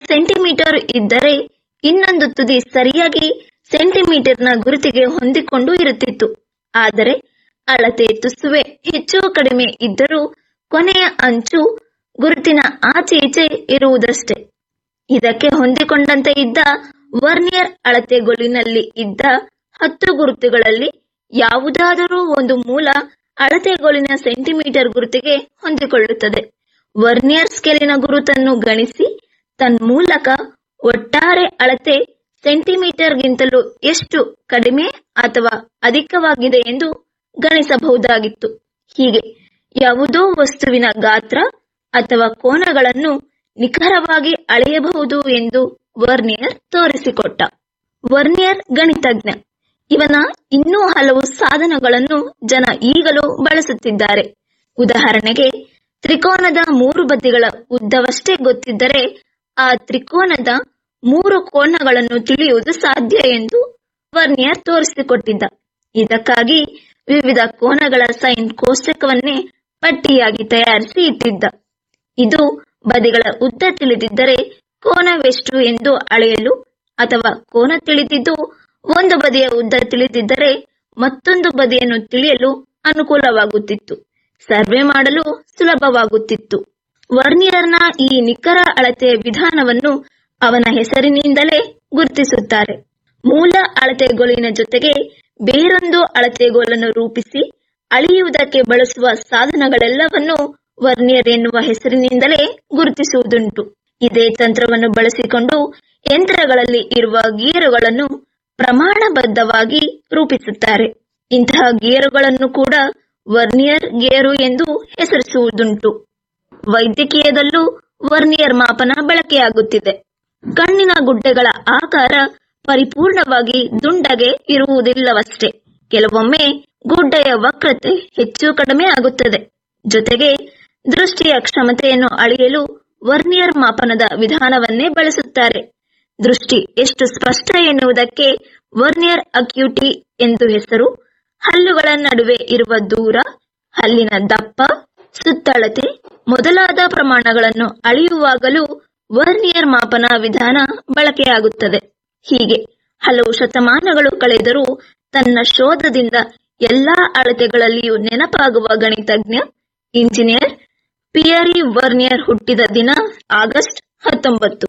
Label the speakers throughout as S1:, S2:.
S1: centimetre ಇದ್ದರೆ ಇನ್ನೊಂದು ತುದಿ ಸರಿಯಾಗಿ ಸೆಂಟಿಮೀಟರ್ನ ಗುರುತಿಗೆ ಹೊಂದಿಕೊಂಡು ಇರುತ್ತಿತ್ತು ಆದರೆ ಅಳತೆ ತುಸುವೆ ಹೆಚ್ಚು ಕಡಿಮೆ ಇದ್ದರೂ ಕೊನೆಯ ಅಂಚು ಗುರುತಿನ ಆಚೆ ಈಚೆ ಇರುವುದಷ್ಟೇ ಇದಕ್ಕೆ ಹೊಂದಿಕೊಂಡಂತೆ ಇದ್ದ ವರ್ನಿಯರ್ ಅಳತೆಗೊಲಿನಲ್ಲಿ ಇದ್ದ ಹತ್ತು ಗುರುತುಗಳಲ್ಲಿ ಯಾವುದಾದರೂ ಒಂದು ಮೂಲ ಅಳತೆಗೊಲಿನ ಸೆಂಟಿಮೀಟರ್ ಗುರುತಿಗೆ ಹೊಂದಿಕೊಳ್ಳುತ್ತದೆ ವರ್ನಿಯರ್ ಸ್ಕೇಲಿನ ಗುರುತನ್ನು ಗಣಿಸಿ ತನ್ಮೂಲಕ ಒಟ್ಟಾರೆ ಅಳತೆ ಸೆಂಟಿಮೀಟರ್ಗಿಂತಲೂ ಎಷ್ಟು ಕಡಿಮೆ ಅಥವಾ ಅಧಿಕವಾಗಿದೆ ಎಂದು ಗಣಿಸಬಹುದಾಗಿತ್ತು ಹೀಗೆ ಯಾವುದೋ ವಸ್ತುವಿನ ಗಾತ್ರ ಅಥವಾ ಕೋನಗಳನ್ನು ನಿಖರವಾಗಿ ಅಳೆಯಬಹುದು ಎಂದು ವರ್ನಿಯರ್ ತೋರಿಸಿಕೊಟ್ಟ ವರ್ನಿಯರ್ ಗಣಿತಜ್ಞ ಇವನ ಇನ್ನೂ ಹಲವು ಸಾಧನಗಳನ್ನು ಜನ ಈಗಲೂ ಬಳಸುತ್ತಿದ್ದಾರೆ ಉದಾಹರಣೆಗೆ ತ್ರಿಕೋನದ ಮೂರು ಬದಿಗಳ ಉದ್ದವಷ್ಟೇ ಗೊತ್ತಿದ್ದರೆ ಆ ತ್ರಿಕೋನದ ಮೂರು ಕೋನಗಳನ್ನು ತಿಳಿಯುವುದು ಸಾಧ್ಯ ಎಂದು ವರ್ನಿಯರ್ ತೋರಿಸಿಕೊಟ್ಟಿದ್ದ ಇದಕ್ಕಾಗಿ ವಿವಿಧ ಕೋನಗಳ ಸೈನ್ ಕೋಷ್ಟಕವನ್ನೇ ಪಟ್ಟಿಯಾಗಿ ತಯಾರಿಸಿ ಇಟ್ಟಿದ್ದ ಇದು ಬದಿಗಳ ಉದ್ದ ತಿಳಿದಿದ್ದರೆ ಕೋನವೆಷ್ಟು ಎಂದು ಅಳೆಯಲು ಅಥವಾ ಕೋನ ತಿಳಿದಿದ್ದು ಒಂದು ಬದಿಯ ಉದ್ದ ತಿಳಿದಿದ್ದರೆ ಮತ್ತೊಂದು ಬದಿಯನ್ನು ತಿಳಿಯಲು ಅನುಕೂಲವಾಗುತ್ತಿತ್ತು ಸರ್ವೆ ಮಾಡಲು ಸುಲಭವಾಗುತ್ತಿತ್ತು ವರ್ನಿಯರ್ನ ಈ ನಿಖರ ಅಳತೆಯ ವಿಧಾನವನ್ನು ಅವನ ಹೆಸರಿನಿಂದಲೇ ಗುರುತಿಸುತ್ತಾರೆ ಮೂಲ ಅಳತೆಗೋಲಿನ ಜೊತೆಗೆ ಬೇರೊಂದು ಅಳತೆಗೋಲನ್ನು ರೂಪಿಸಿ ಅಳೆಯುವುದಕ್ಕೆ ಬಳಸುವ ಸಾಧನಗಳೆಲ್ಲವನ್ನು ವರ್ನಿಯರ್ ಎನ್ನುವ ಹೆಸರಿನಿಂದಲೇ ಗುರುತಿಸುವುದುಂಟು ಇದೇ ತಂತ್ರವನ್ನು ಬಳಸಿಕೊಂಡು ಯಂತ್ರಗಳಲ್ಲಿ ಇರುವ ಗೇರುಗಳನ್ನು ಪ್ರಮಾಣಬದ್ಧವಾಗಿ ರೂಪಿಸುತ್ತಾರೆ ಇಂತಹ ಗೇರುಗಳನ್ನು ಕೂಡ ವರ್ನಿಯರ್ ಗೇರು ಎಂದು ಹೆಸರಿಸುವುದುಂಟು ವೈದ್ಯಕೀಯದಲ್ಲೂ ವರ್ನಿಯರ್ ಮಾಪನ ಬಳಕೆಯಾಗುತ್ತಿದೆ ಕಣ್ಣಿನ ಗುಡ್ಡೆಗಳ ಆಕಾರ ಪರಿಪೂರ್ಣವಾಗಿ ದುಂಡಗೆ ಇರುವುದಿಲ್ಲವಷ್ಟೇ ಕೆಲವೊಮ್ಮೆ ಗುಡ್ಡೆಯ ವಕ್ರತೆ ಹೆಚ್ಚು ಕಡಿಮೆ ಆಗುತ್ತದೆ ಜೊತೆಗೆ ದೃಷ್ಟಿಯ ಕ್ಷಮತೆಯನ್ನು ಅಳೆಯಲು ವರ್ನಿಯರ್ ಮಾಪನದ ವಿಧಾನವನ್ನೇ ಬಳಸುತ್ತಾರೆ ದೃಷ್ಟಿ ಎಷ್ಟು ಸ್ಪಷ್ಟ ಎನ್ನುವುದಕ್ಕೆ ವರ್ನಿಯರ್ ಅಕ್ಯೂಟಿ ಎಂದು ಹೆಸರು ಹಲ್ಲುಗಳ ನಡುವೆ ಇರುವ ದೂರ ಹಲ್ಲಿನ ದಪ್ಪ ಸುತ್ತಳತೆ ಮೊದಲಾದ ಪ್ರಮಾಣಗಳನ್ನು ಅಳೆಯುವಾಗಲೂ ವರ್ನಿಯರ್ ಮಾಪನ ವಿಧಾನ ಬಳಕೆಯಾಗುತ್ತದೆ ಹೀಗೆ ಹಲವು ಶತಮಾನಗಳು ಕಳೆದರೂ ತನ್ನ ಶೋಧದಿಂದ ಎಲ್ಲಾ ಅಳತೆಗಳಲ್ಲಿಯೂ ನೆನಪಾಗುವ ಗಣಿತಜ್ಞ ಇಂಜಿನಿಯರ್ ಪಿಯರಿ ವರ್ನಿಯರ್ ಹುಟ್ಟಿದ ದಿನ ಆಗಸ್ಟ್ ಹತ್ತೊಂಬತ್ತು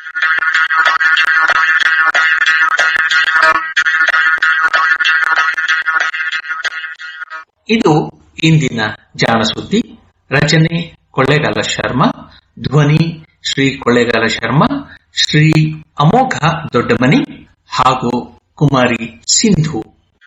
S2: ಇದು ಇಂದಿನ ಜಾಣ ಸುದ್ದಿ ರಚನೆ ಕೊಳ್ಳೇಗಾಲ ಶರ್ಮಾ ಧ್ವನಿ ಶ್ರೀ ಕೊಳ್ಳೇಗಾಲ ಶರ್ಮಾ ಶ್ರೀ ಅಮೋಘ ದೊಡ್ಡಮನಿ ಹಾಗೂ ಕುಮಾರಿ ಸಿಂಧು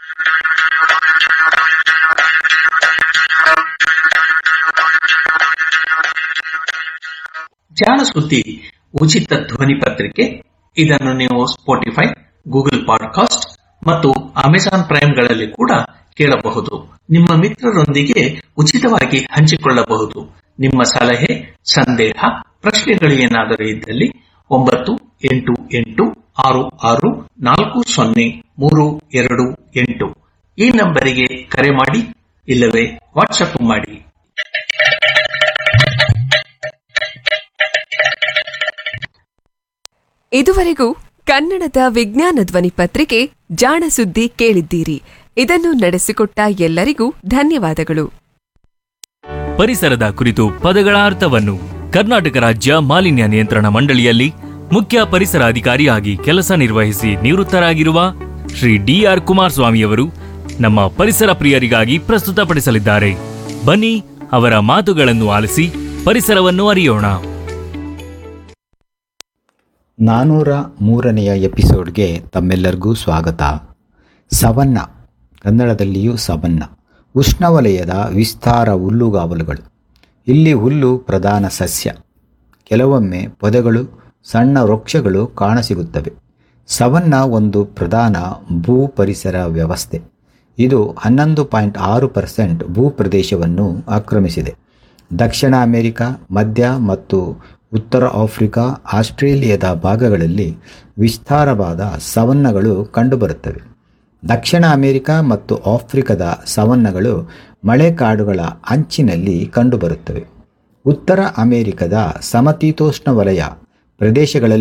S2: ಜಾಣ ಸುದ್ದಿ ಉಚಿತ ಧ್ವನಿ ಪತ್ರಿಕೆ ಇದನ್ನು ನೀವು ಸ್ಪೋಟಿಫೈ ಗೂಗಲ್ ಪಾಡ್ಕಾಸ್ಟ್ ಮತ್ತು ಅಮೆಜಾನ್ ಪ್ರೈಮ್ಗಳಲ್ಲಿ ಕೂಡ ಕೇಳಬಹುದು ನಿಮ್ಮ ಮಿತ್ರರೊಂದಿಗೆ ಉಚಿತವಾಗಿ ಹಂಚಿಕೊಳ್ಳಬಹುದು ನಿಮ್ಮ ಸಲಹೆ ಸಂದೇಹ ಪ್ರಶ್ನೆಗಳು ಏನಾದರೂ ಇದ್ದಲ್ಲಿ ಒಂಬತ್ತು ಎಂಟು ಎಂಟು ಆರು ಆರು ನಾಲ್ಕು ಸೊನ್ನೆ ಮೂರು ಎರಡು ಎಂಟು ಈ ನಂಬರಿಗೆ ಕರೆ ಮಾಡಿ ಇಲ್ಲವೇ ವಾಟ್ಸಪ್ ಮಾಡಿ
S3: ಇದುವರೆಗೂ ಕನ್ನಡದ ವಿಜ್ಞಾನ ಧ್ವನಿ ಪತ್ರಿಕೆ ಜಾಣ ಸುದ್ದಿ ಕೇಳಿದ್ದೀರಿ ಇದನ್ನು ನಡೆಸಿಕೊಟ್ಟ ಎಲ್ಲರಿಗೂ ಧನ್ಯವಾದಗಳು
S4: ಪರಿಸರದ ಕುರಿತು ಪದಗಳ ಅರ್ಥವನ್ನು ಕರ್ನಾಟಕ ರಾಜ್ಯ ಮಾಲಿನ್ಯ ನಿಯಂತ್ರಣ ಮಂಡಳಿಯಲ್ಲಿ ಮುಖ್ಯ ಪರಿಸರ ಅಧಿಕಾರಿಯಾಗಿ ಕೆಲಸ ನಿರ್ವಹಿಸಿ ನಿವೃತ್ತರಾಗಿರುವ ಶ್ರೀ ಡಿಆರ್ ಕುಮಾರಸ್ವಾಮಿಯವರು ನಮ್ಮ ಪರಿಸರ ಪ್ರಿಯರಿಗಾಗಿ ಪ್ರಸ್ತುತಪಡಿಸಲಿದ್ದಾರೆ ಬನ್ನಿ ಅವರ ಮಾತುಗಳನ್ನು ಆಲಿಸಿ ಪರಿಸರವನ್ನು ಅರಿಯೋಣ
S5: ನಾನ್ನೂರ ಮೂರನೆಯ ಎಪಿಸೋಡ್ಗೆ ತಮ್ಮೆಲ್ಲರಿಗೂ ಸ್ವಾಗತ ಸವನ್ನ ಕನ್ನಡದಲ್ಲಿಯೂ ಸವನ್ನ ಉಷ್ಣವಲಯದ ವಿಸ್ತಾರ ಹುಲ್ಲುಗಾವಲುಗಳು ಇಲ್ಲಿ ಹುಲ್ಲು ಪ್ರಧಾನ ಸಸ್ಯ ಕೆಲವೊಮ್ಮೆ ಪೊದೆಗಳು ಸಣ್ಣ ವೃಕ್ಷಗಳು ಕಾಣಸಿಗುತ್ತವೆ ಸವನ್ನ ಒಂದು ಪ್ರಧಾನ ಭೂ ಪರಿಸರ ವ್ಯವಸ್ಥೆ ಇದು ಹನ್ನೊಂದು ಪಾಯಿಂಟ್ ಆರು ಪರ್ಸೆಂಟ್ ಭೂಪ್ರದೇಶವನ್ನು ಆಕ್ರಮಿಸಿದೆ ದಕ್ಷಿಣ ಅಮೆರಿಕ ಮಧ್ಯ ಮತ್ತು ಉತ್ತರ ಆಫ್ರಿಕಾ ಆಸ್ಟ್ರೇಲಿಯಾದ ಭಾಗಗಳಲ್ಲಿ ವಿಸ್ತಾರವಾದ ಸವನ್ನಗಳು ಕಂಡುಬರುತ್ತವೆ ದಕ್ಷಿಣ ಅಮೆರಿಕ ಮತ್ತು ಆಫ್ರಿಕಾದ ಸವನ್ನಗಳು ಮಳೆಕಾಡುಗಳ ಅಂಚಿನಲ್ಲಿ ಕಂಡುಬರುತ್ತವೆ ಉತ್ತರ ಅಮೆರಿಕದ ಸಮತೀತೋಷ್ಣ ವಲಯ ಪ್ರದೇಶಗಳಲ್ಲಿ